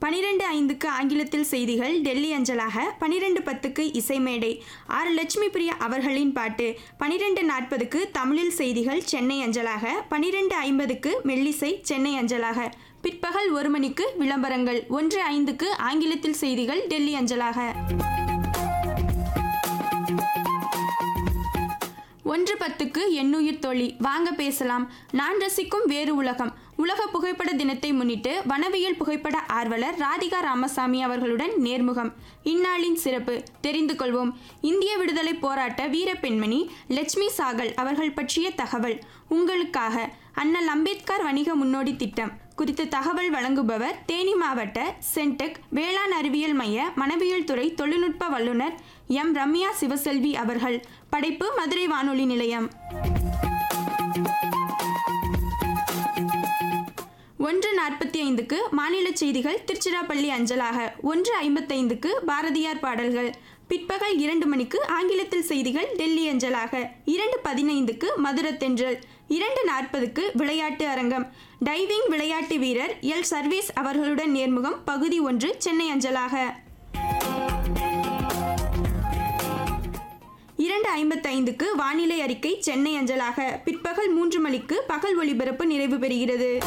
பனிரெண்டு ஐந்துக்கு ஆங்கிலத்தில் செய்திகள் டெல்லி அஞ்சலாக பனிரெண்டு பத்துக்கு இசைமேடை ஆர் லட்சுமி பிரியா அவர்களின் பாட்டு பனிரெண்டு நாற்பதுக்கு தமிழில் செய்திகள் சென்னை அஞ்சலாக பனிரெண்டு ஐம்பதுக்கு மெல்லிசை சென்னை அஞ்சலாக பிற்பகல் ஒரு மணிக்கு விளம்பரங்கள் ஒன்று ஐந்துக்கு ஆங்கிலத்தில் செய்திகள் டெல்லி அஞ்சலாக ஒன்று பத்துக்கு எண்ணுயிர் தோழி வாங்க பேசலாம் நான் ரசிக்கும் வேறு உலகம் உலக புகைப்பட தினத்தை முன்னிட்டு வனவியல் புகைப்பட ஆர்வலர் ராதிகா ராமசாமி அவர்களுடன் நேர்முகம் இந்நாளின் சிறப்பு தெரிந்து கொள்வோம் இந்திய விடுதலை போராட்ட வீர பெண்மணி லட்சுமி சாகல் அவர்கள் பற்றிய தகவல் உங்களுக்காக அண்ணல் அம்பேத்கர் வணிக முன்னோடி திட்டம் குறித்த தகவல் வழங்குபவர் தேனி மாவட்ட சென்டெக் வேளாண் அறிவியல் மைய மனவியல் துறை தொழில்நுட்ப வல்லுநர் எம் ரம்யா சிவசெல்வி அவர்கள் படைப்பு மதுரை வானொலி நிலையம் ஒன்று நாற்பத்தி ஐந்துக்கு மாநில செய்திகள் திருச்சிராப்பள்ளி அஞ்சலாக ஒன்று ஐம்பத்தைந்துக்கு பாரதியார் பாடல்கள் பிற்பகல் இரண்டு மணிக்கு ஆங்கிலத்தில் செய்திகள் டெல்லி அஞ்சலாக இரண்டு பதினைந்துக்கு மதுரத்தென்றல் இரண்டு நாற்பதுக்கு விளையாட்டு அரங்கம் டைவிங் விளையாட்டு வீரர் எல் சர்வீஸ் அவர்களுடன் நேர்முகம் பகுதி ஒன்று சென்னை அஞ்சலாக இரண்டு ஐம்பத்தைந்துக்கு வானிலை அறிக்கை சென்னை அஞ்சலாக பிற்பகல் மூன்று மணிக்கு பகல் ஒளிபரப்பு நிறைவு பெறுகிறது